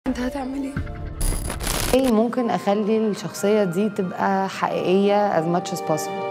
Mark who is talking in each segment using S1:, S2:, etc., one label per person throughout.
S1: انت هتعمل ايه؟
S2: ايه ممكن اخلي الشخصيه دي تبقى حقيقيه as much as possible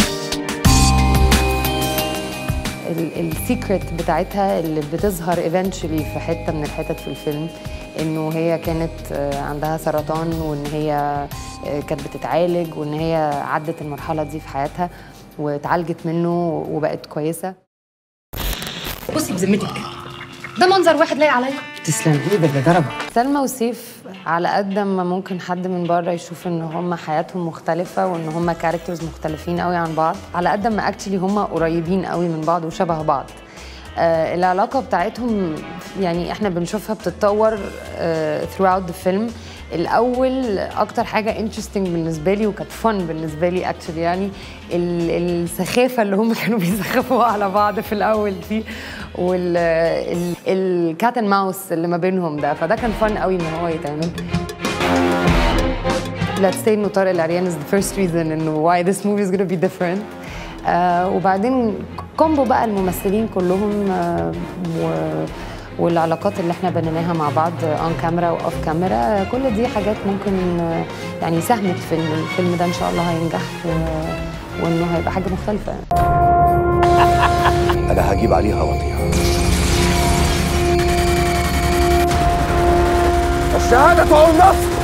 S2: السيكريت بتاعتها اللي بتظهر eventually في حته من الحتت في الفيلم انه هي كانت آه، عندها سرطان وان هي آه، كانت بتتعالج وان هي عدت المرحله دي في حياتها واتعالجت منه وبقت كويسه
S1: بصي بذمتك ده منظر واحد لايق عليا
S3: تسلم ايدك اللي ضربك
S2: سلمى وسيف على قد ما ممكن حد من بره يشوف ان هم حياتهم مختلفه وان هم كاركترز مختلفين قوي عن بعض على قد ما اكشلي هم قريبين قوي من بعض وشبه بعض آه العلاقه بتاعتهم يعني احنا بنشوفها بتتطور آه throughout the film الاول اكتر حاجه انترستنج بالنسبه لي وكانت فن بالنسبه لي اكشلي يعني ال- السخافه اللي هم كانوا بيسخفوها على بعض في الاول دي والكات اند ماوس اللي ما بينهم ده فده كان فن قوي ان هو يتعمل let's say انه طارق العريان is the first reason انه why this movie is gonna be different آه وبعدين كومبو بقى الممثلين كلهم آه و والعلاقات اللي احنا بنيناها مع بعض اون كاميرا واوف كاميرا كل دي حاجات ممكن آه، يعني ساهمت في ان الفيلم ده ان شاء الله هينجح و- وانه هيبقى حاجه مختلفه يعني.
S4: انا هجيب عليها وطيها
S5: الشهادة والنصر